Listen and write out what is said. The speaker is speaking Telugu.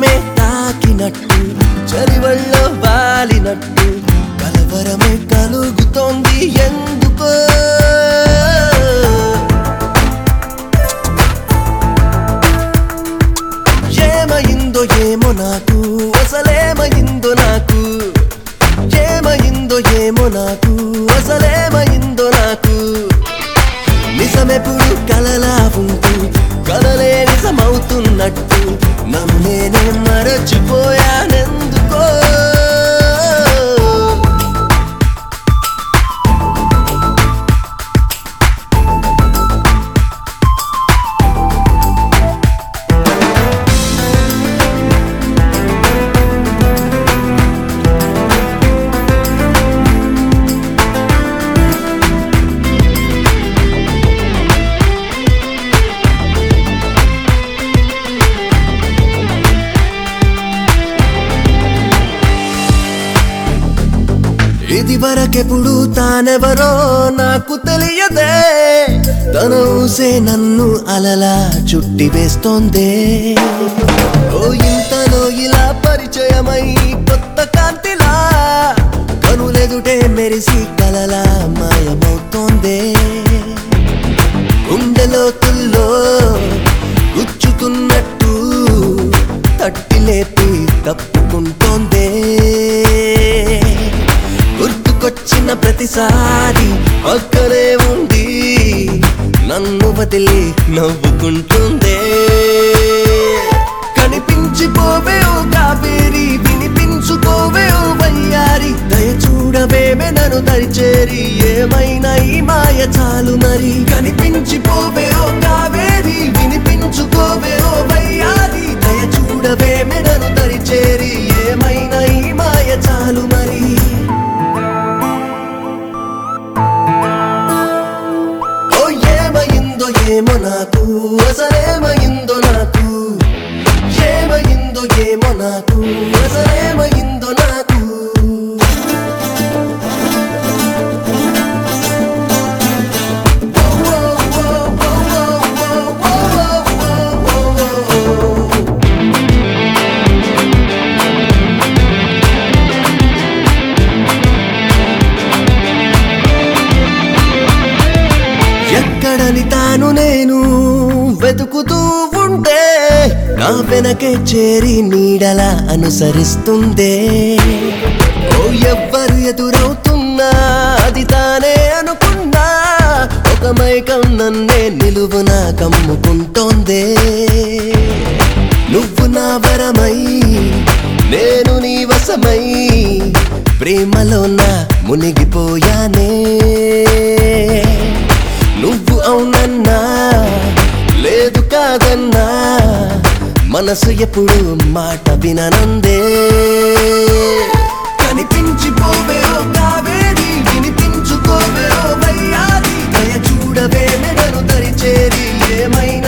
నన్నే తాకినట్టు చలివల్లో వాలినట్టు కలవరమే కలుగుతోంది ఎందుకో ఏమైందో ఏమో నాకు అసలేమైందో నాకు ఏమైందో ఏమో నాకు అసలేమైందో నాకు నిజమెప్పుడు కలలా ఉంటూ కలలే నిజమవుతున్నట్టు నన్ను నేనే మరచిపోయానెందుకో ఇది వరకెప్పుడు తానెవరో నాకు తెలియదే తన ఊసే నన్ను అలలా చుట్టి వేస్తోందే ఓ ఇంతలో ఇలా పరిచయమై కొత్త కాంతిలా కనులెదుటే మెరిసి కలలా మాయమవుతోందే గుండెలోతుల్లో గుచ్చుతున్నట్టు తట్టి లేపి తప్పుకుంటోందే గుర్తుకొచ్చిన ప్రతిసారి పక్కనే ఉండి నన్ను వదిలి నవ్వుకుంటుందే కనిపించిపోవే ఓ కావేరి వినిపించుకోవే ఓ వయ్యారి దయ చూడవేమే నన్ను దరిచేరి ఏమైనా ఈ మాయ చాలు మరి కనిపించిపోవే ఓ కావేరి వినిపించుకోవే ఓ వయ్యారి దయ చూడవేమే నన్ను దరిచేరి ఏమైనా ఈ మాయ చాలు మరి ఓ ఏమైందో ఏమో నాకు అసలేమైందో నాకు ఏమైందో ఏమో నాకు అసలేమైందో నాకు ఎక్కడని తాను నేను వెతుకుతూ ఉంటే నా వెనకే చేరి నీడలా అనుసరిస్తుందే ఓ ఎవ్వరు ఎదురవుతున్నా అది తానే అనుకున్నా ఒక మైకం నన్నే నిలువున కమ్ముకుంటోందే నువ్వు నా వరమై నేను నీ వశమై ప్రేమలో నా మునిగిపోయానే నువ్వు అవునన్నా లేదు కాదన్నా మనసు ఎప్పుడు మాట విననందే కనిపించిపోవే ఓ కావేరి వినిపించుకోవే ఓ వయ్యారి దయ చూడవే మెడను దరిచేరి ఏమైనా